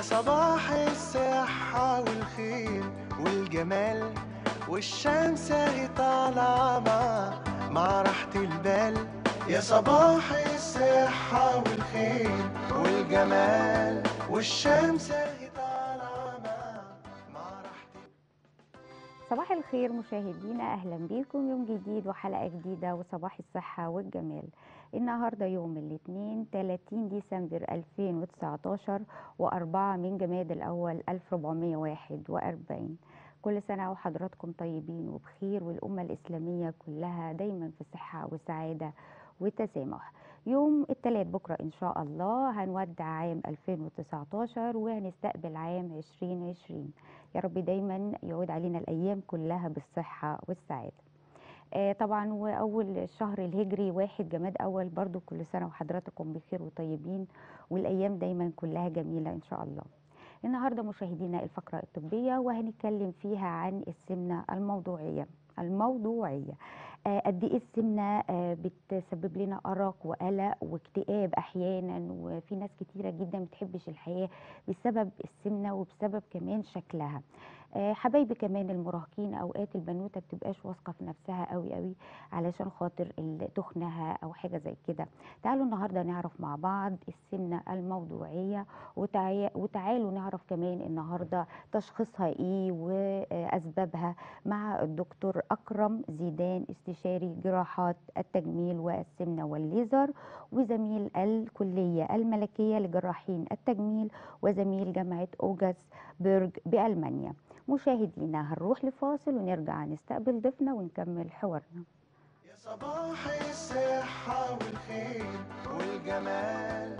صباح الصحة والخير والجمال والشمس اهي طالعة مع مع راحة البال يا صباح الصحة والخير والجمال والشمس اهي طالعة مع مع راحة صباح الخير مشاهدينا اهلا بيكم يوم جديد وحلقه جديده وصباح الصحه والجمال النهارده يوم الاثنين 30 ديسمبر 2019 و4 من جماد الاول 1441 كل سنه وحضراتكم طيبين وبخير والامه الاسلاميه كلها دايما في صحه وسعاده وتسامح يوم الثلاث بكره ان شاء الله هنودع عام 2019 وهنستقبل عام 2020 يا رب دايما يعود علينا الايام كلها بالصحه والسعاده آه طبعا واول الشهر الهجري واحد جماد اول برضو كل سنه وحضراتكم بخير وطيبين والايام دايما كلها جميله ان شاء الله النهارده مشاهدينا الفقره الطبيه وهنتكلم فيها عن السمنه الموضوعيه الموضوعيه آه، قد ايه السمنه آه، بتسبب لنا ارق وقلق واكتئاب احيانا وفي ناس كتيره جدا ما بتحبش الحياه بسبب السمنه وبسبب كمان شكلها آه، حبايبي كمان المراهقين اوقات البنوته بتبقاش واثقه في نفسها قوي قوي علشان خاطر ال- تخنها او حاجه زي كده تعالوا النهارده نعرف مع بعض السمنه الموضوعيه وتعي- وتعالوا نعرف كمان النهارده تشخيصها ايه واسبابها مع الدكتور اكرم زيدان استشاري جراحات التجميل والسمنه والليزر وزميل الكليه الملكيه لجراحين التجميل وزميل جامعه اوجاس بيرج بالمانيا مشاهدينا هنروح لفاصل ونرجع نستقبل ضيفنا ونكمل حوارنا يا صباح الصحة والخير والجمال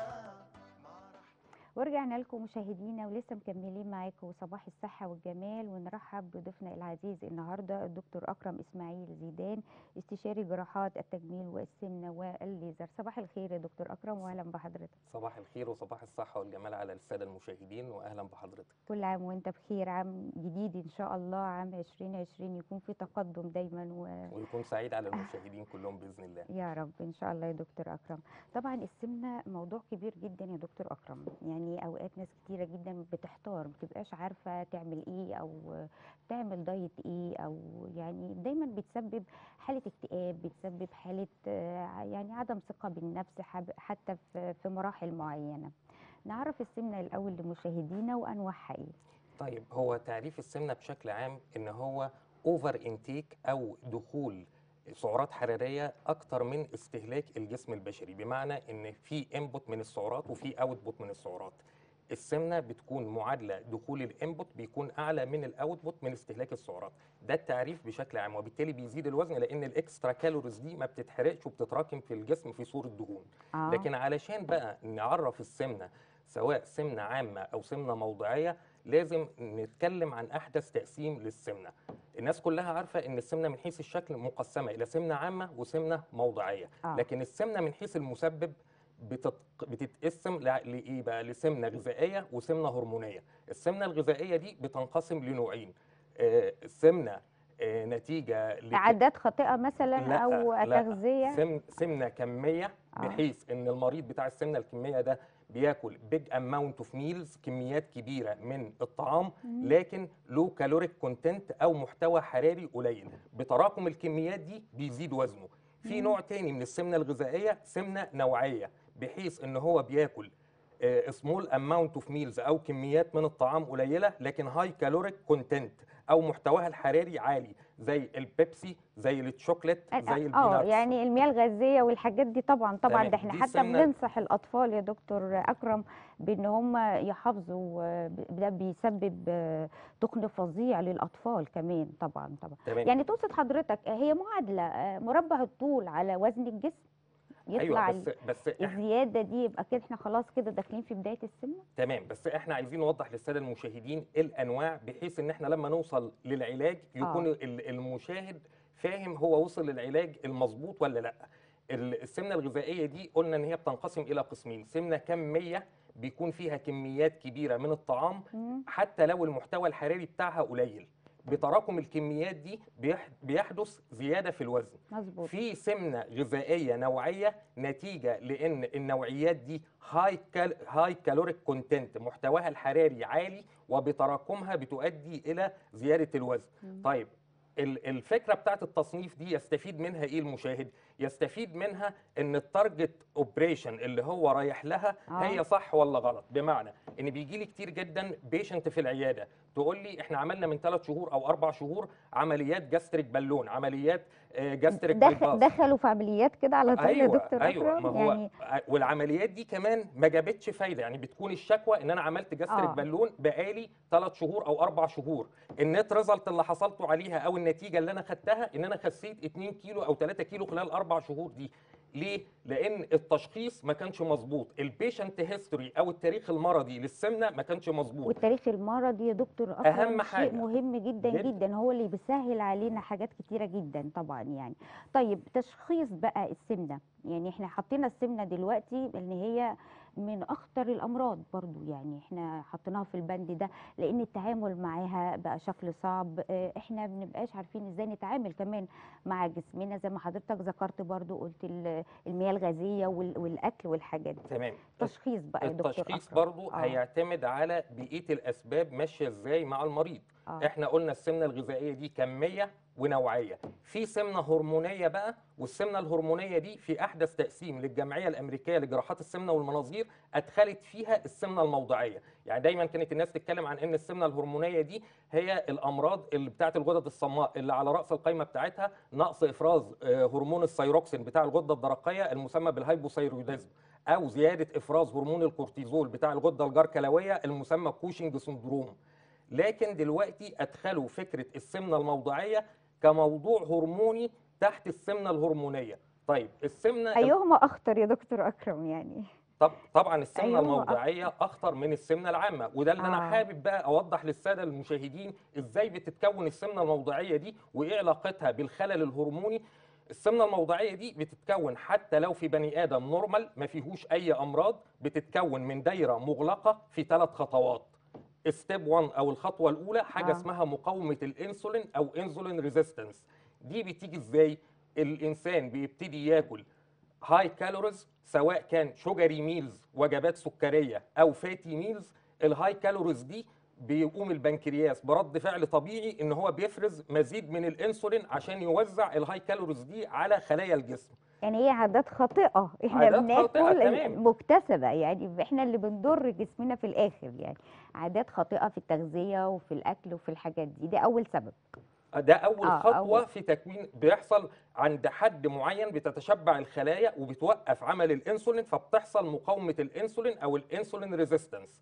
ورجعنا لكم مشاهدينا ولسه مكملين معاكم صباح الصحة والجمال ونرحب بضيفنا العزيز النهاردة الدكتور أكرم إسماعيل زيدان استشاري جراحات التجميل والسمنة والليزر صباح الخير يا دكتور أكرم وأهلا بحضرتك صباح الخير وصباح الصحة والجمال على السادة المشاهدين وأهلا بحضرتك كل عام وأنت بخير عام جديد إن شاء الله عام 2020 يكون في تقدم دايما و... ويكون سعيد على المشاهدين كلهم بإذن الله يا رب ان شاء الله يا دكتور اكرم طبعا السمنه موضوع كبير جدا يا دكتور اكرم يعني اوقات ناس كتيره جدا بتحتار ما بتبقاش عارفه تعمل ايه او تعمل دايت ايه او يعني دايما بتسبب حاله اكتئاب بتسبب حاله آه، يعني عدم ثقه بالنفس حب- حتى في في مراحل معينه نعرف السمنه الاول لمشاهدينا وانواعها ايه طيب هو تعريف السمنة بشكل عام إن هو اوفر انتيك أو دخول سعرات حرارية أكتر من استهلاك الجسم البشري بمعنى إن في انبوت من السعرات وفي اوتبوت من السعرات السمنة بتكون معادلة دخول الانبوت بيكون أعلى من الاوتبوت من استهلاك السعرات ده التعريف بشكل عام وبالتالي بيزيد الوزن لأن الاكسترا كالوريز دي ما بتتحرقش وبتتراكم في الجسم في صورة دهون آه. لكن علشان بقى نعرف السمنه سواء سمنه عامه او سمنه موضعيه لازم نتكلم عن احدث تقسيم للسمنه الناس كلها عارفه ان السمنه من حيث الشكل مقسمه الى سمنه عامه وسمنه موضعيه آه. لكن السمنه من حيث المسبب بتت... بتتقسم ل- لايه بقى لسمنه غذائيه وسمنه هرمونيه السمنه الغذائيه دي بتنقسم لنوعين آه، سمنه آه، نتيجه لك- عادات خاطئه مثلا لا، او لا. تغذيه سم سمنه كميه آه. بحيث ان المريض بتاع السمنه الكميه ده بياكل بيج اماونت اوف ميلز كميات كبيره من الطعام لكن لو كالوريك كونتنت او محتوى حراري قليل بتراكم الكميات دي بيزيد وزنه في نوع تاني من السمنه الغذائيه سمنه نوعيه بحيث ان هو بياكل سمول اماونت اوف ميلز او كميات من الطعام قليله لكن هاي كالوريك كونتنت او محتواها الحراري عالي زي البيبسي زي الشوكليت زي اه البيناتس يعني المياه الغازيه والحاجات دي طبعا طبعا تمام، ده احنا دي حتى سمنة- بننصح الاطفال يا دكتور اكرم بان هم يحافظوا آه، ب- ده بيسبب آه، تخن فظيع للاطفال كمان طبعا طبعا تمام يعني تقصد حضرتك آه، هي معادله آه، مربع الطول على وزن الجسم يطلع ايوه بس بس إح... الزياده دي يبقى كده احنا خلاص كده داخلين في بدايه السمنه تمام بس احنا عايزين نوضح للساده المشاهدين الانواع بحيث ان احنا لما نوصل للعلاج يكون آه. ال- المشاهد فاهم هو وصل للعلاج المظبوط ولا لا ال- السمنه الغذائيه دي قلنا ان هي بتنقسم الى قسمين سمنه كميه بيكون فيها كميات كبيره من الطعام مم. حتى لو المحتوى الحراري بتاعها قليل بتراكم الكميات دي بيح- بيحدث زياده في الوزن مظبوط في سمنه غذائيه نوعيه نتيجه لان النوعيات دي هاي كال هاي كالوريك كونتنت محتواها الحراري عالي وبتراكمها بتؤدي الى زياده الوزن مم. طيب ال- الفكره بتاعت التصنيف دي يستفيد منها ايه المشاهد يستفيد منها ان التارجت اوبريشن اللي هو رايح لها آه. هي صح ولا غلط بمعنى ان بيجي لي كتير جدا بيشنت في العياده تقول لي احنا عملنا من ثلاث شهور او اربع شهور عمليات جاستريك بالون عمليات آه، جاستريك دخ... بايباس دخلوا في عمليات كده على طول يا ايوه دكتور ايوه اكرم ما هو يعني والعمليات دي كمان ما جابتش فايده يعني بتكون الشكوى ان انا عملت جاستريك آه. بالون بقالي ثلاث شهور او اربع شهور النت ريزلت اللي حصلته عليها او النتيجه اللي انا خدتها ان انا خسيت 2 كيلو او 3 كيلو خلال اربع شهور دي ليه؟ لان التشخيص ما كانش مظبوط البيشنت هيستوري او التاريخ المرضي للسمنه ما كانش مظبوط والتاريخ المرضي يا دكتور اكرم أهم شيء حاجة. مهم جدا جدا. جدا هو اللي بيسهل علينا حاجات كتيره جدا طبعا يعني طيب تشخيص بقى السمنه يعني احنا حطينا السمنه دلوقتي ان هي من اخطر الامراض برضو يعني احنا حطيناها في البند ده لان التعامل معاها بقى شكل صعب اه، احنا بنبقاش عارفين ازاي نتعامل كمان مع جسمنا زي ما حضرتك ذكرت برضو قلت ال- المياه الغازيه وال- والاكل والحاجات دي تمام تشخيص بقى يا دكتور التشخيص أكرم. برضو آه. هيعتمد على بقيه الاسباب ماشيه ازاي مع المريض آه. احنا قلنا السمنه الغذائيه دي كميه ونوعيه في سمنه هرمونيه بقى والسمنه الهرمونيه دي في احدث تقسيم للجمعيه الامريكيه لجراحات السمنه والمناظير ادخلت فيها السمنه الموضعيه يعني دايما كانت الناس تتكلم عن ان السمنه الهرمونيه دي هي الامراض اللي بتاعت الغدد الصماء اللي على راس القائمه بتاعتها نقص افراز آه، هرمون الثيروكسين بتاع الغده الدرقيه المسمى بالهايبوثيرويدزم او زياده افراز هرمون الكورتيزول بتاع الغده الجركلويه المسمى كوشنج سندروم لكن دلوقتي ادخلوا فكره السمنه الموضعيه كموضوع هرموني تحت السمنه الهرمونيه طيب السمنه ايهما اخطر يا دكتور اكرم يعني طب طبعا السمنه أيوه الموضعيه اخطر من السمنه العامه وده اللي انا آه. حابب بقى اوضح للساده المشاهدين ازاي بتتكون السمنه الموضعيه دي وايه علاقتها بالخلل الهرموني السمنه الموضعيه دي بتتكون حتى لو في بني ادم نورمال ما فيهوش اي امراض بتتكون من دايره مغلقه في ثلاث خطوات ستيب 1 او الخطوه الاولى حاجه آه. آه. اسمها مقاومه الانسولين او انسولين ريزيستنس دي بتيجي ازاي الانسان بيبتدي ياكل هاي كالوريز سواء كان شوجري ميلز وجبات سكريه او فاتي ميلز الهاي كالوريز دي بيقوم البنكرياس برد فعل طبيعي ان هو بيفرز مزيد من الانسولين عشان يوزع الهاي كالوريز دي على خلايا الجسم يعني هي عادات خاطئه احنا عادات بناكل خاطئة، تمام. مكتسبه يعني احنا اللي بنضر جسمنا في الاخر يعني عادات خاطئه في التغذيه وفي الاكل وفي الحاجات دي ده اول سبب ده اول آه، خطوه أول- في تكوين بيحصل عند حد معين بتتشبع الخلايا وبتوقف عمل الانسولين فبتحصل مقاومه الانسولين او الانسولين ريزيستنس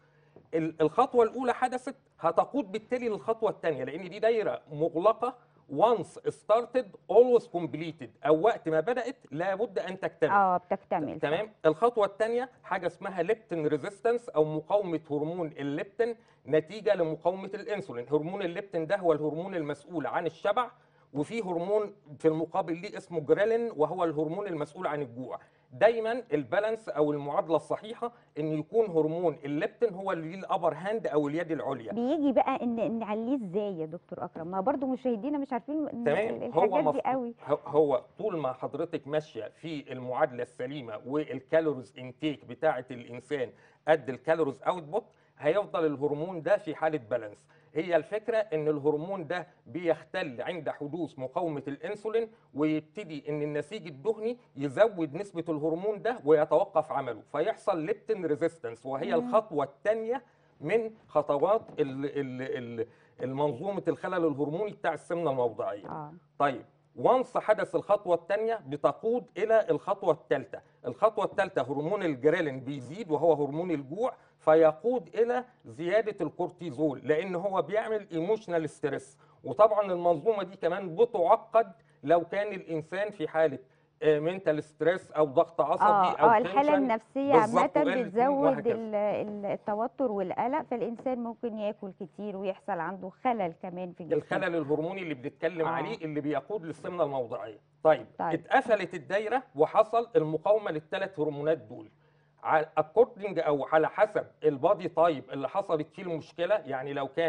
الخطوه الاولى حدثت هتقود بالتالي للخطوه الثانيه لان دي دايره مغلقه once started always completed او وقت ما بدات لابد ان تكتمل اه بتكتمل صح. تمام الخطوه الثانيه حاجه اسمها ليبتين ريزيستنس او مقاومه هرمون الليبتين نتيجه لمقاومه الانسولين هرمون الليبتين ده هو الهرمون المسؤول عن الشبع وفي هرمون في المقابل ليه اسمه جريلين وهو الهرمون المسؤول عن الجوع دايما البالانس او المعادله الصحيحه ان يكون هرمون الليبتين هو اللي ليه الابر هاند او اليد العليا بيجي بقى ان نعليه ازاي يا دكتور اكرم ما برضو مشاهدينا مش عارفين إن تمام ال- هو الحاجات دي مف- قوي هو- هو طول ما حضرتك ماشيه في المعادله السليمه والكالوريز انتيك بتاعه الانسان قد الكالوريز اوتبوت هيفضل الهرمون ده في حاله بالانس هي الفكره ان الهرمون ده بيختل عند حدوث مقاومه الانسولين ويبتدي ان النسيج الدهني يزود نسبه الهرمون ده ويتوقف عمله فيحصل ليبتين ريزيستنس وهي مم. الخطوه الثانيه من خطوات ال- ال- ال- المنظومه الخلل الهرموني بتاع السمنه الموضعيه اه طيب وانس حدث الخطوه الثانيه بتقود الى الخطوه الثالثه الخطوه الثالثه هرمون الجريلين بيزيد وهو هرمون الجوع فيقود الى زياده الكورتيزول لان هو بيعمل ايموشنال ستريس وطبعا المنظومه دي كمان بتعقد لو كان الانسان في حاله منتال ستريس او ضغط عصبي اه او اه الحاله tension. النفسيه بالظبط، عامه وقلة نوم بتزود وهكذا. ال- ال- التوتر والقلق فالانسان ممكن ياكل كتير ويحصل عنده خلل كمان في جسمه الخلل الهرموني اللي بنتكلم آه. عليه اللي بيقود للسمنه الموضعيه طيب, طيب. اتقفلت الدايره وحصل المقاومه للثلاث هرمونات دول اكوردنج او على حسب البادي تايب اللي حصلت فيه المشكله يعني لو كان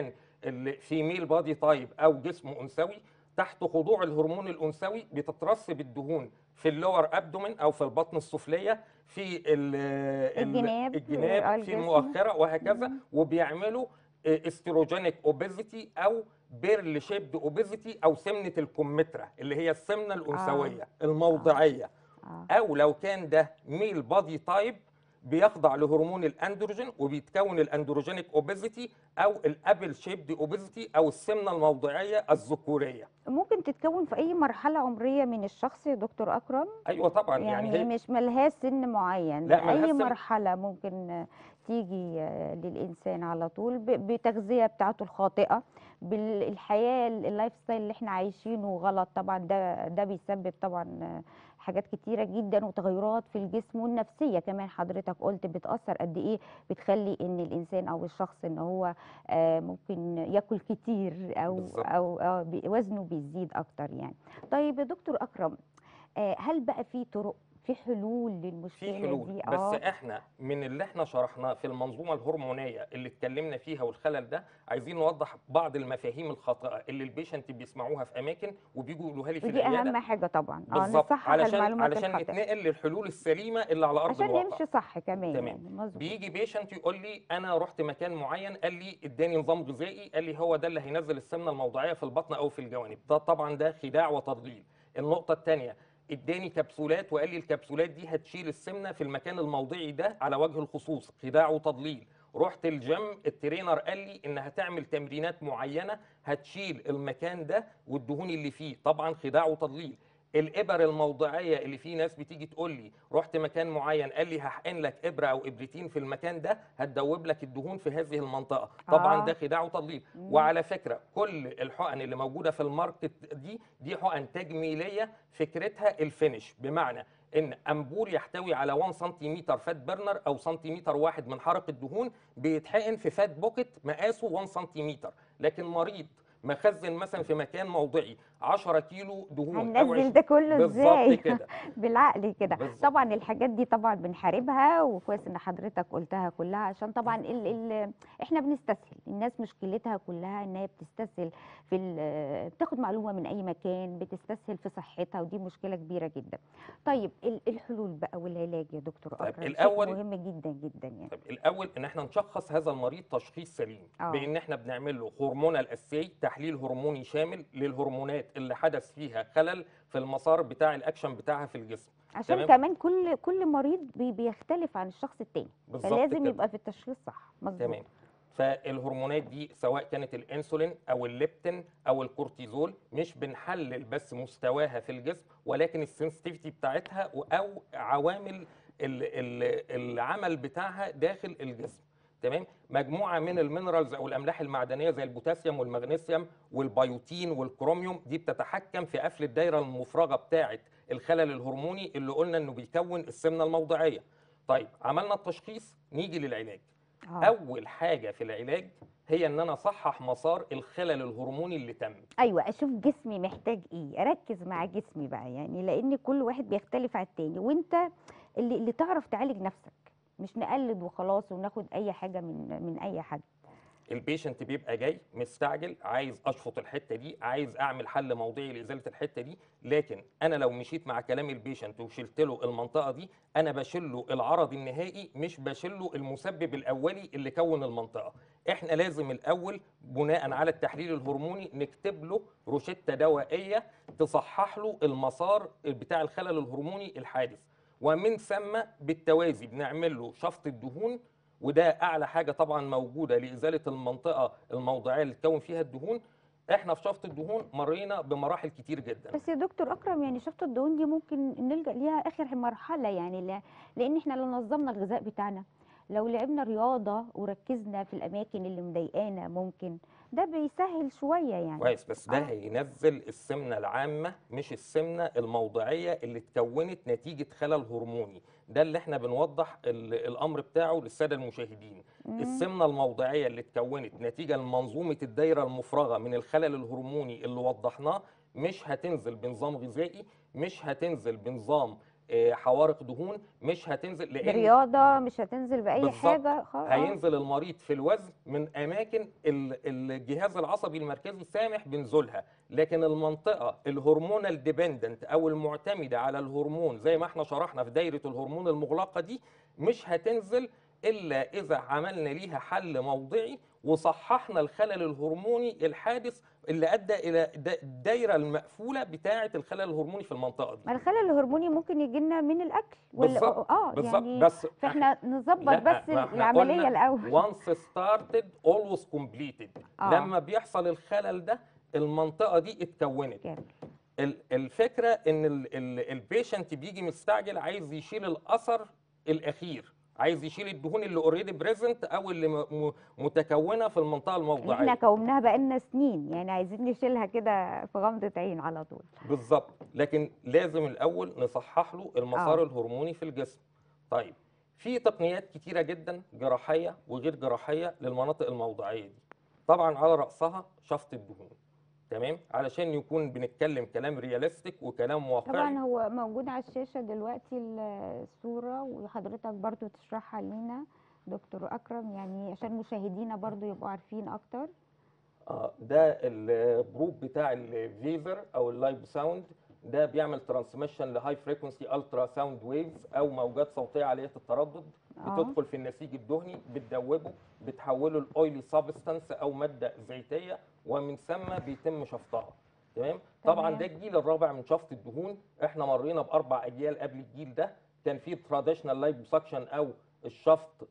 الفيميل بادي تايب او جسم انثوي تحت خضوع الهرمون الانثوي بتترسب الدهون في اللور ابدومين او في البطن السفليه في ال- ال- الجناب، آه، الجناب في الجسم. المؤخره وهكذا وبيعملوا استروجينيك اوبيزيتي او بيرل شيبد اوبيزيتي او سمنه الكمثرى اللي هي السمنه الانثويه الموضعيه آه. او لو كان ده ميل بادي تايب بيخضع لهرمون الاندروجين وبيتكون الاندروجينيك اوبيزيتي او الابل شيبد اوبيزيتي او السمنه الموضعيه الذكوريه ممكن تتكون في اي مرحله عمريه من الشخص يا دكتور اكرم ايوه طبعا يعني, يعني, هي مش ملهاش سن معين لا، ده ملهاش اي سن. مرحله ممكن آه، تيجي آه، للانسان على طول ب- بتغذيه بتاعته الخاطئه بالحياه اللايف ستايل اللي احنا عايشينه غلط طبعا ده ده بيسبب طبعا آه، حاجات كتيره جدا وتغيرات في الجسم والنفسيه كمان حضرتك قلت بتاثر قد ايه بتخلي ان الانسان او الشخص ان هو آه، ممكن ياكل كتير او بالظبط. او آه، بي- وزنه بيزيد اكتر يعني طيب يا دكتور اكرم آه، هل بقى في طرق في حلول للمشكله في حلول دي بس احنا من اللي احنا شرحناه في المنظومه الهرمونيه اللي اتكلمنا فيها والخلل ده عايزين نوضح بعض المفاهيم الخاطئه اللي البيشنت بيسمعوها في اماكن وبيجوا يقولوها لي في ودي العياده اهم حاجه طبعا اه بالظبط نصحح علشان المعلومات علشان الخاطئه نتنقل للحلول السليمه اللي على ارض عشان الواقع نمشي صح كمان تمام. يعني مظبوط بيجي بيشنت يقول لي انا رحت مكان معين قال لي اداني نظام غذائي قال لي هو ده اللي هينزل السمنه الموضعيه في البطن او في الجوانب ده طبعا ده خداع وتضليل النقطه الثانيه اداني كبسولات وقال لي الكبسولات دي هتشيل السمنه في المكان الموضعي ده على وجه الخصوص خداع وتضليل رحت الجيم الترينر قال لي ان هتعمل تمرينات معينه هتشيل المكان ده والدهون اللي فيه طبعا خداع وتضليل الابر الموضعيه اللي فيه ناس بتيجي تقول لي رحت مكان معين قال لي هحقن لك ابره او ابرتين في المكان ده هتدوب لك الدهون في هذه المنطقه طبعا آه. ده خداع وتضليل مم. وعلى فكره كل الحقن اللي موجوده في الماركت دي دي حقن تجميليه فكرتها الفينش بمعنى ان امبول يحتوي على 1 سنتيمتر فات برنر او سنتيمتر واحد من حرق الدهون بيتحقن في فات بوكيت مقاسه 1 سنتيمتر لكن مريض مخزن مثلا في مكان موضعي 10 كيلو دهون أو هننزل 20 ده كله بالظبط ازاي كده بالعقل كده بالظبط. طبعا الحاجات دي طبعا بنحاربها وكويس ان حضرتك قلتها كلها عشان طبعا ال ال احنا بنستسهل الناس مشكلتها كلها ان هي بتستسهل في ال- بتاخد معلومه من اي مكان بتستسهل في صحتها ودي مشكله كبيره جدا طيب ال- الحلول بقى والعلاج يا دكتور طيب اكرم شيء الأول- مهم جدا جدا يعني طيب الاول ان احنا نشخص هذا المريض تشخيص سليم آه. بان احنا بنعمل له هرمونال اسي تحليل هرموني شامل للهرمونات اللي حدث فيها خلل في المسار بتاع الاكشن بتاعها في الجسم عشان تمام. كمان كل كل مريض بي- بيختلف عن الشخص التاني بالظبط فلازم كده. يبقى في التشخيص صح مظبوط تمام فالهرمونات دي سواء كانت الانسولين او الليبتين او الكورتيزول مش بنحلل بس مستواها في الجسم ولكن السنسيتيفيتي بتاعتها او عوامل ال- ال- العمل بتاعها داخل الجسم تمام مجموعه من المينرالز او الاملاح المعدنيه زي البوتاسيوم والمغنيسيوم والبيوتين والكروميوم دي بتتحكم في قفل الدايره المفرغه بتاعه الخلل الهرموني اللي قلنا انه بيكون السمنه الموضعيه طيب عملنا التشخيص نيجي للعلاج آه. اول حاجه في العلاج هي ان انا اصحح مسار الخلل الهرموني اللي تم ايوه اشوف جسمي محتاج ايه اركز مع جسمي بقى يعني لان كل واحد بيختلف عن التاني وانت اللي, اللي تعرف تعالج نفسك مش نقلد وخلاص وناخد اي حاجه من من اي حد البيشنت بيبقى جاي مستعجل عايز اشفط الحته دي عايز اعمل حل موضعي لازاله الحته دي لكن انا لو مشيت مع كلام البيشنت وشلت له المنطقه دي انا بشيل له العرض النهائي مش بشيل له المسبب الاولي اللي كون المنطقه احنا لازم الاول بناء على التحليل الهرموني نكتب له روشته دوائيه تصحح له المسار بتاع الخلل الهرموني الحادث ومن ثم بالتوازي بنعمل له شفط الدهون وده اعلى حاجه طبعا موجوده لازاله المنطقه الموضعيه اللي تكون فيها الدهون احنا في شفط الدهون مرينا بمراحل كتير جدا بس يا دكتور اكرم يعني شفط الدهون دي ممكن نلجا ليها اخر مرحله يعني لا لان احنا لو نظمنا الغذاء بتاعنا لو لعبنا رياضه وركزنا في الاماكن اللي مضايقانا ممكن ده بيسهل شويه يعني كويس بس ده آه. هينزل السمنه العامه مش السمنه الموضعيه اللي اتكونت نتيجه خلل هرموني ده اللي احنا بنوضح ال- الامر بتاعه للساده المشاهدين مم. السمنه الموضعيه اللي اتكونت نتيجه لمنظومه الدايره المفرغه من الخلل الهرموني اللي وضحناه مش هتنزل بنظام غذائي مش هتنزل بنظام آه، حوارق دهون مش هتنزل لان برياضه مش هتنزل باي بالظبط. حاجه خالص هينزل المريض في الوزن من اماكن ال- الجهاز العصبي المركزي سامح بنزولها لكن المنطقه الهرمونال ديبندنت او المعتمده على الهرمون زي ما احنا شرحنا في دايره الهرمون المغلقه دي مش هتنزل الا اذا عملنا ليها حل موضعي وصححنا الخلل الهرموني الحادث اللي ادى الى دا- الدايره المقفوله بتاعه الخلل الهرموني في المنطقه دي ما الخلل الهرموني ممكن يجي لنا من الاكل وال- بالظبط اه بالظبط يعني بس فاحنا نظبط لا، بس ما احنا العمليه قلنا الاول once started always completed آه. لما بيحصل الخلل ده المنطقه دي اتكونت جامد ال- الفكره ان البيشنت بيجي مستعجل عايز يشيل الاثر الاخير عايز يشيل الدهون اللي اوريدي بريزنت او اللي م- م- متكونه في المنطقه اللي احنا الموضعيه كوناها بقالنا سنين يعني عايزين نشيلها كده في غمضه عين على طول بالظبط لكن لازم الاول نصحح له المسار آه. الهرموني في الجسم طيب في تقنيات كتيره جدا جراحيه وغير جراحيه للمناطق الموضعيه دي طبعا على راسها شفط الدهون تمام علشان يكون بنتكلم كلام رياليستيك وكلام واقعي طبعا هو موجود على الشاشه دلوقتي ال- الصوره وحضرتك برضو تشرحها لينا دكتور اكرم يعني عشان مشاهدينا برضو يبقوا عارفين اكتر اه ده البروب بتاع الفيزر او اللايف ساوند ده بيعمل ترانسميشن لهاي فريكونسي الترا ساوند ويفز او موجات صوتيه عاليه التردد آه. بتدخل في النسيج الدهني بتدوبه بتحوله لاويلي سابستانس او ماده زيتيه ومن ثم بيتم شفطها تمام طبعا تمام. ده الجيل الرابع من شفط الدهون احنا مرينا باربع اجيال قبل الجيل ده كان في تراديشنال لايبوسكشن او الشفط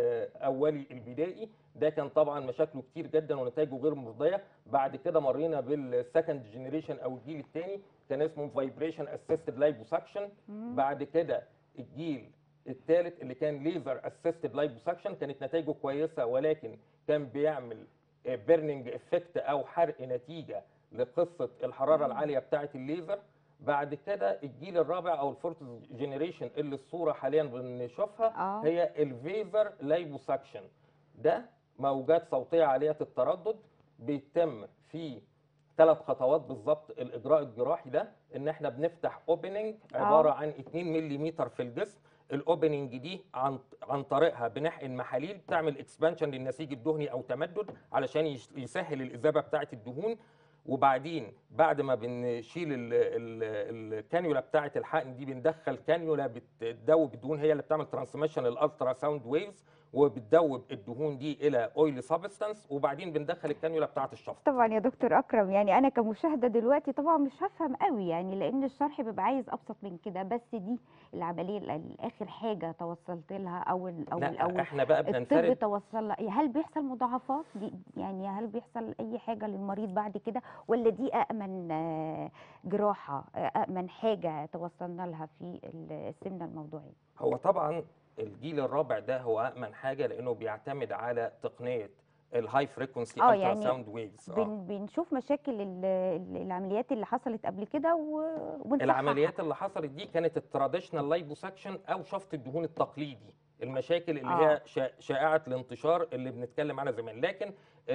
الاولي البدائي ده كان طبعا مشاكله كتير جدا ونتائجه غير مرضيه بعد كده مرينا بالسكند جنريشن او الجيل الثاني كان اسمه فايبريشن اسيستد لايبوسكشن بعد كده الجيل الثالث اللي كان ليزر اسيستد لايبوسكشن كانت نتائجه كويسه ولكن كان بيعمل بيرنينج افكت او حرق نتيجه لقصه الحراره العاليه بتاعه الليزر بعد كده الجيل الرابع او الفورث جنريشن اللي الصوره حاليا بنشوفها اه هي الفيزر لايبوسكشن ده موجات صوتيه عاليه التردد بيتم في ثلاث خطوات بالظبط الاجراء الجراحي ده ان احنا بنفتح اوبننج عباره عن 2 ملم في الجسم الاوبننج دي عن عن طريقها بنحقن محاليل بتعمل اكسبانشن للنسيج الدهني او تمدد علشان يش- يسهل الاذابه بتاعه الدهون وبعدين بعد ما بنشيل ال- ال- الكانيولا بتاعه الحقن دي بندخل كانيولا بتدوب الدهون هي اللي بتعمل ترانسميشن الالترا ساوند ويفز وبتدوب الدهون دي الى اويل سابستانس وبعدين بندخل الكانيولا بتاعه الشفط طبعا يا دكتور اكرم يعني انا كمشاهده دلوقتي طبعا مش هفهم قوي يعني لان الشرح بيبقى عايز ابسط من كده بس دي العمليه ال- اخر حاجه توصلت لها او ال- او ال- او لا احنا بقى الطب بننفرد توصل لها هل بيحصل مضاعفات دي يعني هل بيحصل اي حاجه للمريض بعد كده ولا دي امن آه، جراحه آه، امن حاجه توصلنا لها في السمنه الموضوعيه هو طبعا الجيل الرابع ده هو امن حاجه لانه بيعتمد على تقنيه الهاي فريكونسي آه، الترا يعني ساوند ويفز بن بنشوف مشاكل ال- ال- العمليات اللي حصلت قبل كده و- ونصححها العمليات اللي حصلت دي كانت التراديشنال لايبوسكشن او شفط الدهون التقليدي المشاكل اللي آه. هي شا- شائعه الانتشار اللي بنتكلم عنها زمان لكن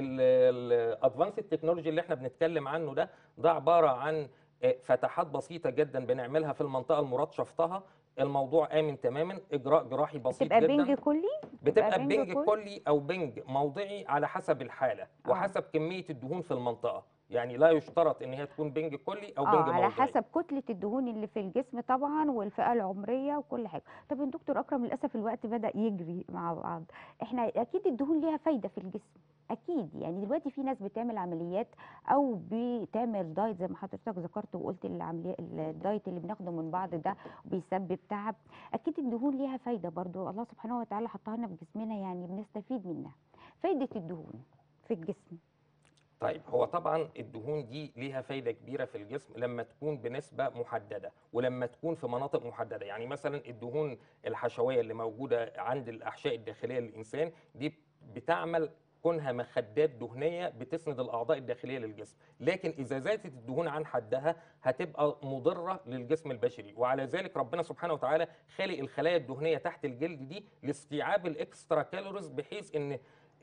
الادفانس التكنولوجي اللي احنا بنتكلم عنه ده ده عباره عن آه، فتحات بسيطه جدا بنعملها في المنطقه المراد شفطها الموضوع امن تماما اجراء جراحي بسيط بتبقى جدا بنج كلي بتبقى بنج بنج كلي؟ كلي او بنج موضعي على حسب الحاله آه. وحسب كميه الدهون في المنطقه يعني لا يشترط ان هي تكون بنج كلي او اه بنج على موضعي حسب كتله الدهون اللي في الجسم طبعا والفئه العمريه وكل حاجه طب يا دكتور اكرم للاسف الوقت بدا يجري مع بعض احنا اكيد الدهون ليها فايده في الجسم اكيد يعني دلوقتي في ناس بتعمل عمليات او بتعمل دايت زي ما حضرتك ذكرت وقلت العمليه الدايت اللي بناخده من بعض ده بيسبب تعب اكيد الدهون ليها فايده برضو الله سبحانه وتعالى حطها لنا في جسمنا يعني بنستفيد منها فايده الدهون في الجسم طيب هو طبعا الدهون دي ليها فايده كبيره في الجسم لما تكون بنسبه محدده ولما تكون في مناطق محدده يعني مثلا الدهون الحشويه اللي موجوده عند الاحشاء الداخليه للانسان دي بتعمل كونها مخدات دهنيه بتسند الاعضاء الداخليه للجسم لكن اذا زادت الدهون عن حدها هتبقى مضره للجسم البشري وعلى ذلك ربنا سبحانه وتعالى خالق الخلايا الدهنيه تحت الجلد دي لاستيعاب الاكسترا كالوريز بحيث ان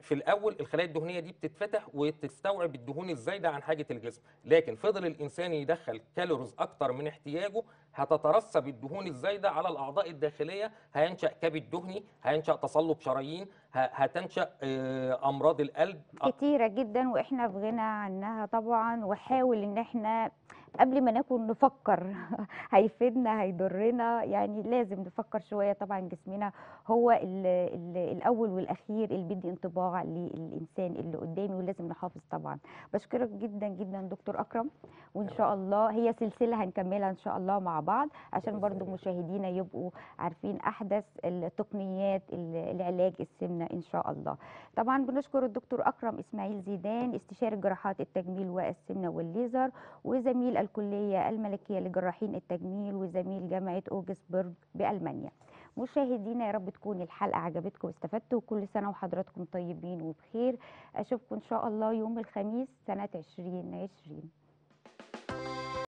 في الاول الخلايا الدهنيه دي بتتفتح وتستوعب الدهون الزايده عن حاجه الجسم لكن فضل الانسان يدخل كالوريز اكتر من احتياجه هتترسب الدهون الزايده على الاعضاء الداخليه هينشا كبد دهني هينشا تصلب شرايين ه- هتنشا آه، امراض القلب كتيرة جدا واحنا في غنى عنها طبعا وحاول ان احنا قبل ما ناكل نفكر هيفيدنا هيضرنا يعني لازم نفكر شوية طبعا جسمنا هو ال ال الاول والاخير اللي بيدي انطباع للانسان اللي قدامي ولازم نحافظ طبعا بشكرك جدا جدا دكتور اكرم وان شاء الله هي سلسلة هنكملها ان شاء الله مع بعض عشان بإذن برضو الله. مشاهدينا يبقوا عارفين احدث التقنيات ال- العلاج السمنة ان شاء الله طبعا بنشكر الدكتور اكرم اسماعيل زيدان استشاري جراحات التجميل والسمنه والليزر وزميل الكليه الملكيه لجراحين التجميل وزميل جامعه اوجسبورج بالمانيا مشاهدينا يا رب تكون الحلقه عجبتكم واستفدتوا كل سنه وحضراتكم طيبين وبخير اشوفكم ان شاء الله يوم الخميس سنه 2020